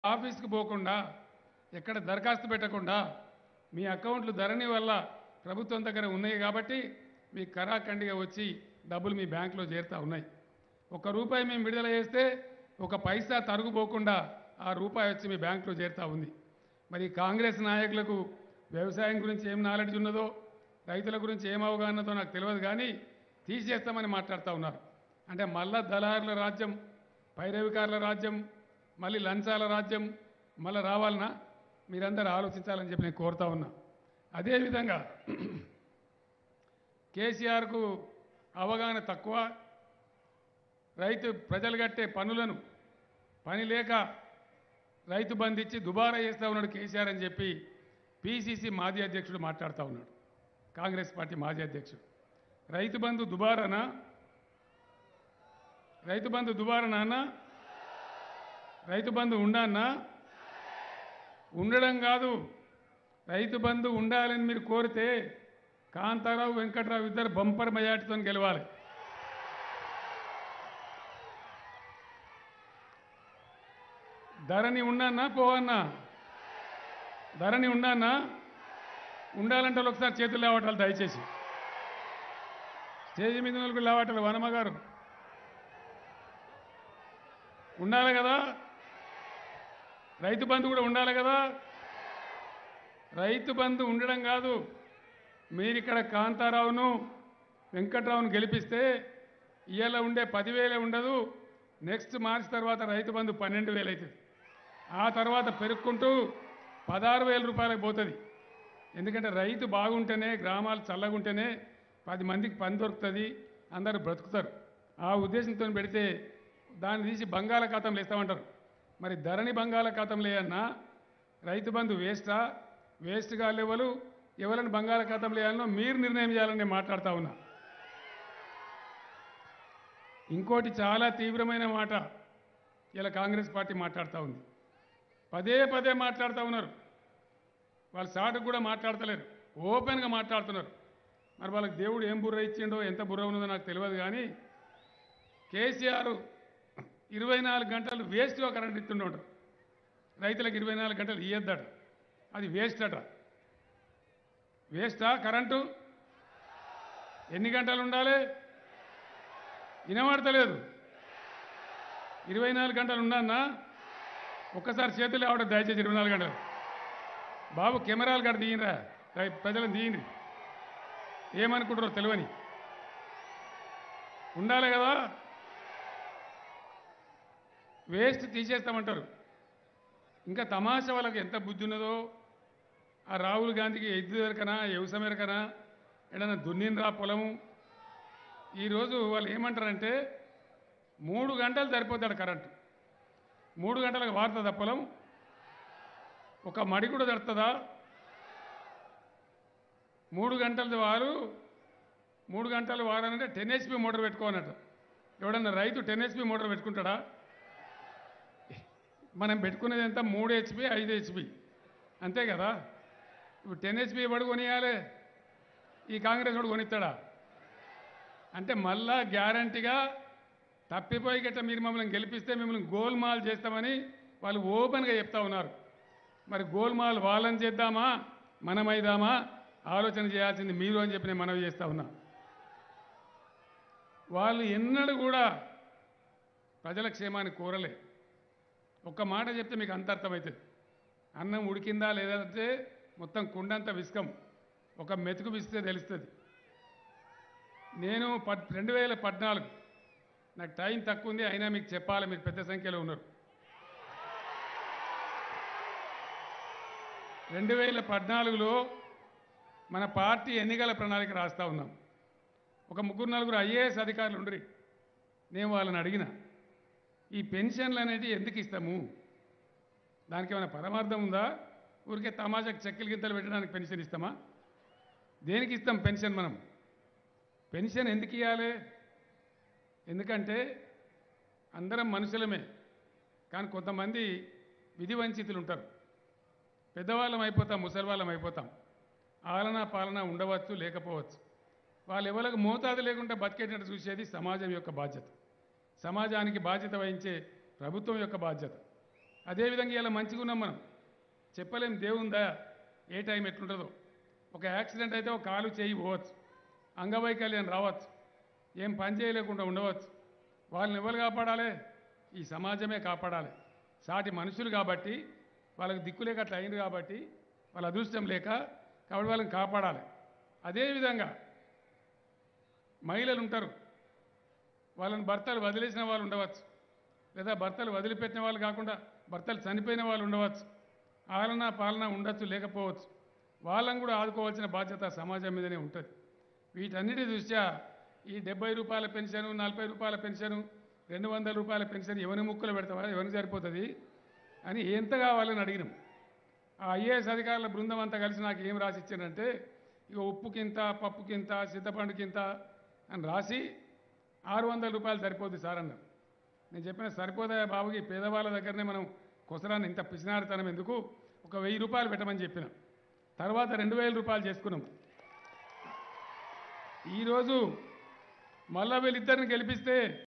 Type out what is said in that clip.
ఆఫీస్కి పోకుండా ఎక్కడ దరఖాస్తు పెట్టకుండా మీ అకౌంట్లు ధరణి వల్ల ప్రభుత్వం దగ్గర ఉన్నాయి కాబట్టి మీ కరాఖండిగా వచ్చి డబ్బులు మీ బ్యాంకులో చేరుతా ఉన్నాయి ఒక రూపాయి మేము విడుదల చేస్తే ఒక పైసా తరుగుపోకుండా ఆ రూపాయి వచ్చి మీ బ్యాంకులో చేరుతా ఉంది మరి కాంగ్రెస్ నాయకులకు వ్యవసాయం గురించి ఏం నాలెడ్జ్ ఉన్నదో రైతుల గురించి ఏం అవగాహనతో నాకు తెలియదు కానీ తీసేస్తామని మాట్లాడుతూ ఉన్నారు అంటే మళ్ళా దళారుల రాజ్యం పైరవికారుల రాజ్యం మళ్ళీ లంచాల రాజ్యం మళ్ళీ రావాలనా మీరందరూ ఆలోచించాలని చెప్పి నేను కోరుతా ఉన్నా అదేవిధంగా కేసీఆర్కు అవగాహన తక్కువ రైతు ప్రజలు కట్టే పనులను పని లేక రైతు బంధు ఇచ్చి దుబారా చేస్తూ ఉన్నాడు కేసీఆర్ అని చెప్పి పిసిసి మాజీ అధ్యక్షుడు మాట్లాడుతూ ఉన్నాడు కాంగ్రెస్ పార్టీ మాజీ అధ్యక్షుడు రైతు బంధు దుబారానా రైతు బంధు దుబారానా అన్న రైతు బంధు ఉండన్నా ఉండడం కాదు రైతు బంధు ఉండాలని మీరు కోరితే కాంతారావు వెంకట్రావు ఇద్దరు బంపర్ మెజార్టీతో గెలవాలి ధరణి ఉండన్నా పోవన్నా ధరణి ఉండన్నా ఉండాలంటే వాళ్ళు ఒకసారి చేతులు లేవటాలు దయచేసి స్టేజ్ మీద నలుగురు లేవటాలు వనమ్మ గారు ఉండాలి కదా రైతు బంధు కూడా ఉండాలి కదా రైతు బంధు ఉండడం కాదు మీరు ఇక్కడ కాంతారావును వెంకట్రావును గెలిపిస్తే ఇవాళ ఉండే పదివేలే ఉండదు నెక్స్ట్ మార్చి తర్వాత రైతు బంధు పన్నెండు వేలు అవుతుంది ఆ తర్వాత పెరుక్కుంటూ పదహారు వేల రూపాయలకు పోతుంది ఎందుకంటే రైతు బాగుంటేనే గ్రామాలు చల్లగుంటేనే పది మందికి పని దొరుకుతుంది అందరూ బ్రతుకుతారు ఆ ఉద్దేశంతో పెడితే దాన్ని తీసి బంగాళాఖాతంలో ఇస్తామంటారు మరి ధరణి బంగాళాఖాతంలో వేయన్నా రైతు బంధు వేస్టా వేస్ట్గా లెవలు ఎవరిని బంగాళాఖాతంలో వేయాలనో మీరు నిర్ణయం చేయాలని నేను మాట్లాడుతూ ఉన్నా ఇంకోటి చాలా తీవ్రమైన మాట ఇలా కాంగ్రెస్ పార్టీ మాట్లాడుతూ ఉంది పదే పదే మాట్లాడుతూ ఉన్నారు వాళ్ళు సాటుకు కూడా మాట్లాడతలేరు ఓపెన్గా మాట్లాడుతున్నారు మరి వాళ్ళకి దేవుడు ఏం బుర్ర ఇచ్చిండో ఎంత బుర్ర ఉన్నదో నాకు తెలియదు కానీ కేసీఆర్ ఇరవై నాలుగు గంటలు వేస్ట్గా కరెంట్ ఇస్తుండట రైతులకు ఇరవై నాలుగు గంటలు ఇయ్యద్దట అది వేస్ట్ అట వేస్టా కరెంటు ఎన్ని గంటలు ఉండాలి వినబడతలేదు ఇరవై నాలుగు గంటలు ఉండన్నా ఒక్కసారి చేతులు ఆవిడ దయచేసి ఇరవై నాలుగు గంటలు బాబు కెమెరాలు కడ తీయరా ప్రజలను తీయండి ఏమనుకుంటారో తెలియని ఉండాలి కదా వేస్ట్ తీసేస్తామంటారు ఇంకా తమాషా వాళ్ళకి ఎంత బుద్ధి ఉన్నదో ఆ రాహుల్ గాంధీకి ఎద్దు ఎరకనా వ్యవసాయం ఎరకనా ఏదైనా దున్నినరా పొలము ఈరోజు వాళ్ళు ఏమంటారంటే మూడు గంటలు సరిపోతాడు కరెంటు మూడు గంటలకు వారుతుందా పొలం ఒక మడి కూడా తడుతుందా మూడు గంటలది వారు మూడు గంటలు వారానంటే టెన్ హెచ్పి మోటార్ పెట్టుకోనట్టు ఎవడన్నా రైతు టెన్ హెచ్పి మోటార్ పెట్టుకుంటాడా మనం పెట్టుకునేది ఎంత మూడు హెచ్పి ఐదు హెచ్పి అంతే కదా ఇప్పుడు టెన్ హెచ్పి వాడు కొనియాలి ఈ కాంగ్రెస్ వాడు కొనిస్తాడా అంటే మళ్ళా గ్యారంటీగా తప్పిపోయి గట్ట మీరు మమ్మల్ని గెలిపిస్తే మిమ్మల్ని గోల్మాల్ చేస్తామని వాళ్ళు ఓపెన్గా చెప్తా ఉన్నారు మరి గోల్మాల్ వాళ్ళని చేద్దామా మనమైదామా ఆలోచన చేయాల్సింది మీరు అని చెప్పి నేను మనవి చేస్తా ఉన్నా వాళ్ళు ఎన్నడూ కూడా ప్రజల క్షేమాన్ని కోరలే ఒక్క మాట చెప్తే మీకు అంత అర్థమవుతుంది అన్నం ఉడికిందా లేదంటే మొత్తం కుండంత విసుకం ఒక మెతుకు విసితే తెలుస్తుంది నేను పద్ రెండు వేల పద్నాలుగు నాకు టైం తక్కువ ఉంది అయినా మీకు చెప్పాలి మీరు పెద్ద సంఖ్యలో ఉన్నారు రెండు వేల పద్నాలుగులో మన పార్టీ ఎన్నికల ప్రణాళిక రాస్తా ఉన్నాం ఒక ముగ్గురు నలుగురు ఐఏఎస్ అధికారులు ఉండరు నేను వాళ్ళని అడిగిన ఈ పెన్షన్లు అనేది ఎందుకు ఇస్తాము దానికి ఏమైనా పరమార్థం ఉందా ఊరికే తమాషాకు చెక్కలు గింతలు పెట్టడానికి పెన్షన్ ఇస్తామా దేనికి ఇస్తాం పెన్షన్ మనం పెన్షన్ ఎందుకు ఇవ్వాలి ఎందుకంటే అందరం మనుషులమే కానీ కొంతమంది విధి వంచితులు ఉంటారు పెద్దవాళ్ళం అయిపోతాం ముసలివాళ్ళం అయిపోతాం ఆలన పాలన ఉండవచ్చు లేకపోవచ్చు వాళ్ళు ఎవరికి మోతాదు లేకుండా బతికేటట్టు చూసేది సమాజం యొక్క బాధ్యత సమాజానికి బాధ్యత వహించే ప్రభుత్వం యొక్క బాధ్యత అదేవిధంగా ఇలా మంచిగా ఉన్నాం మనం చెప్పలేం దేవుందా ఏ టైం ఎట్లుంటుందో ఒక యాక్సిడెంట్ అయితే ఒక కాలు చేయి పోవచ్చు అంగవైకల్యం రావచ్చు ఏం పని చేయలేకుండా ఉండవచ్చు వాళ్ళని ఎవరు కాపాడాలి ఈ సమాజమే కాపాడాలి సాటి మనుషులు కాబట్టి వాళ్ళకి దిక్కు లేక అట్లా అయింది కాబట్టి వాళ్ళ అదృష్టం లేక కాబట్టి వాళ్ళని కాపాడాలి అదేవిధంగా మహిళలు ఉంటారు వాళ్ళని భర్తలు వదిలేసిన వాళ్ళు ఉండవచ్చు లేదా భర్తలు వదిలిపెట్టిన వాళ్ళు కాకుండా భర్తలు చనిపోయిన వాళ్ళు ఉండవచ్చు ఆలన పాలన ఉండొచ్చు లేకపోవచ్చు వాళ్ళని కూడా ఆదుకోవాల్సిన బాధ్యత సమాజం మీదనే ఉంటుంది వీటన్నిటి దృష్ట్యా ఈ డెబ్బై రూపాయల పెన్షను నలభై రూపాయల పెన్షను రెండు వందల రూపాయల పెన్షన్ ఎవరి ముక్కులు పెడతావా ఎవరికి సరిపోతుంది అని ఎంత కావాలని అడిగినాం ఆ ఐఏఎస్ అధికారుల బృందం అంతా కలిసి నాకు ఏం రాసి ఇచ్చారంటే ఇక ఉప్పుకింత పప్పుకింత చింతపండుకింత అని రాసి ఆరు వందల రూపాయలు సరిపోద్ది సార్ అన్నారు నేను చెప్పిన సరిపోదా బాబుకి పేదవాళ్ళ దగ్గరనే మనం కొసరాన్ని ఇంత పిసినారితనం ఎందుకు ఒక వెయ్యి రూపాయలు పెట్టమని చెప్పిన తర్వాత రెండు వేల రూపాయలు చేసుకున్నాం ఈరోజు మళ్ళా వీళ్ళిద్దరిని గెలిపిస్తే